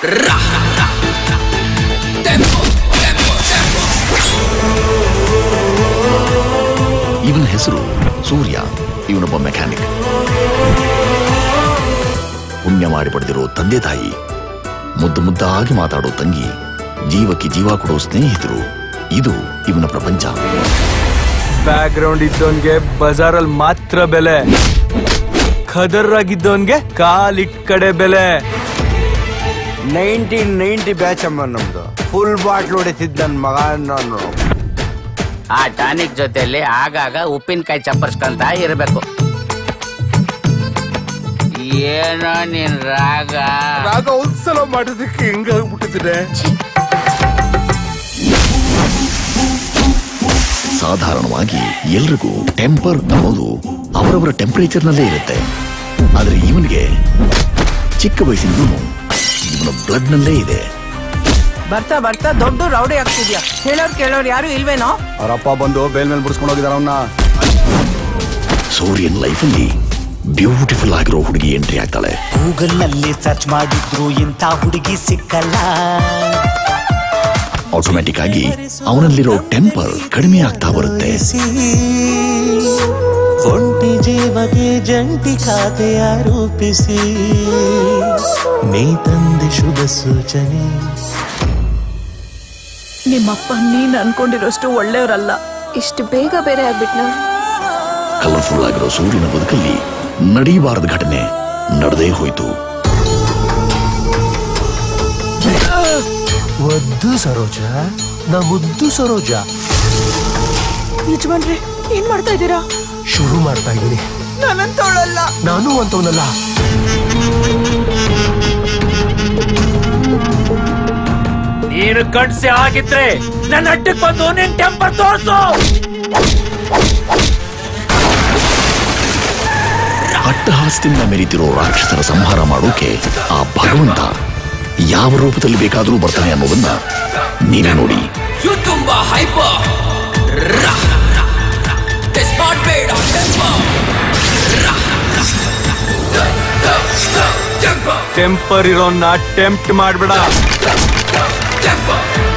ಇವನ ಹೆಸರು ಸೂರ್ಯ ಇವನೊಬ್ಬ ಮೆಕ್ಯಾನಿಕ್ ಪುಣ್ಯ ಮಾಡಿ ಪಡೆದಿರೋ ತಂದೆ ತಾಯಿ ಮುದ್ದು ಮುದ್ದಾಗಿ ಮಾತಾಡೋ ತಂಗಿ ಜೀವಕ್ಕೆ ಜೀವ ಕೊಡೋ ಸ್ನೇಹಿತರು ಇದು ಇವನ ಪ್ರಪಂಚ ಬ್ಯಾಕ್ ಗ್ರೌಂಡ್ ಇದ್ದವನ್ಗೆ ಬಜಾರಲ್ಲಿ ಮಾತ್ರ ಬೆಲೆ ಖದರ್ ಆಗಿದ್ದವನ್ಗೆ ಕಾಲಿಟ್ ಕಡೆ ಬೆಲೆ ನೈನ್ಟೀನ್ ನೈನ್ಟಿ ಬ್ಯಾಚ್ ಅಮ್ಮ ನಮ್ದು ಫುಲ್ ಬಾಟ್ಲ್ ಹೊಡಿತಿದ್ ನನ್ ಮಗ ನಾನು ಆ ಟಾನಿಕ್ ಜೊತೆಲಿ ಆಗಾಗ ಉಪ್ಪಿನಕಾಯಿ ಚಪ್ಪರ್ಸ್ಕೊಂತ ಇರಬೇಕು ಏನೋ ನಿನ್ ರಾಗ ಆಗ ಒಂದ್ಸಲ ಮಾಡೋದಕ್ಕೆ ಹಿಂಗಾಗ್ಬಿಟ್ಟಿದ್ರೆ ಸಾಧಾರಣವಾಗಿ ಎಲ್ರಿಗೂ ಟೆಂಪರ್ ಅನ್ನೋದು ಅವರವರ ಟೆಂಪರೇಚರ್ನಲ್ಲೇ ಇರುತ್ತೆ ಆದ್ರೆ ಇವನಿಗೆ ಚಿಕ್ಕ ವಯಸ್ಸಿಂದಲೂ ಇವನ ಬ್ಲಡ್ನಲ್ಲೇ ಇದೆ ಬರ್ತಾ ಬರ್ತಾ ದೊಡ್ಡ ರೌಡಿ ಆಗ್ತಿದ್ಯಾ ಹೇಳೋರ್ ಕೇಳೋರ್ ಯಾರು ಇಲ್ವೇನೋ ಅವರಪ್ಪ ಬಂದು ಬೇಲ್ ಮೇಲೆ ಬಿಡಿಸ್ಕೊಂಡು ಹೋಗಿದಾರ ಅವನ್ನ ಸೂರ್ಯನ್ ಲೈಫಲ್ಲಿ ಬ್ಯೂಟಿಫುಲ್ ಆಗಿರೋ ಹುಡುಗಿ ಎಂಟ್ರಿ ಆಗ್ತಾಳೆ ಗೂಗಲ್ ನಲ್ಲಿ ಸರ್ಚ್ ಮಾಡಿದ್ರು ಇಂಥ ಹುಡುಗಿ ಸಿಕ್ಕಲ್ಲ ಆಟೋಮ್ಯಾಟಿಕ್ ಆಗಿ ಅವನಲ್ಲಿರೋ ಟೆಂಪರ್ ಕಡಿಮೆ ಆಗ್ತಾ ಬರುತ್ತೆ ಒಂಟಿ ಜೀವಗೆ ಜಂಟಿ ಖಾತೆಯ ರೂಪಿಸಿ ನೀ ತಂದೆ ಶುಭ ಸೂಚನೆ ನಿಮ್ಮಪ್ಪ ನೀನ್ ಅನ್ಕೊಂಡಿರೋಷ್ಟು ಒಳ್ಳೆಯವರಲ್ಲ ಇಷ್ಟು ಬೇಗ ಬೇರೆ ಆಗ್ಬಿಟ್ನಾ ಕಲರ್ಫುಲ್ ಆಗಿರೋ ಸೂರ್ಯನ ಬದುಕಲ್ಲಿ ನಡೀಬಾರದ ಘಟನೆ ನಡೆದೇ ಹೋಯ್ತು ಒದ್ದು ಸರೋಜ ನಾ ಮುದ್ದು ಸರೋಜ ಯಜಮಾನ್ರಿ ಏನ್ ಮಾಡ್ತಾ ಇದ್ದೀರಾ ಶುರು ಮಾಡ್ತಾ ಇದ್ದೀನಿ ನಾನಂತವಳಲ್ಲ ನಾನು ಅಂತವನಲ್ಲ ನೀನು ಕಟ್ಸಿ ಆಗಿದ್ರೆ ನನ್ನ ಅಡ್ಡಕ್ಕೆ ಬಂದು ನಿನ್ ಟೆಂಪರ್ ತೋರ್ಸು ಅಟ್ಟಹಾಸದಿಂದ ಮೆರೀತಿರೋ ರಾಕ್ಷಸರ ಸಂಹಾರ ಮಾಡೋಕೆ ಆ ಭಗವಂತ ಯಾವ ರೂಪದಲ್ಲಿ ಬೇಕಾದರೂ ಬರ್ತಾನೆ ಅನ್ನೋದನ್ನ ನೀವೇ ನೋಡಿ ಇವ್ ತುಂಬಾ ಹೈಪ ಮಾಡಬೇಡ ಟೆಂಪರ್ ಇರೋನ್ನ ಟೆಂಪ್ಟ್ ಮಾಡ್ಬೇಡ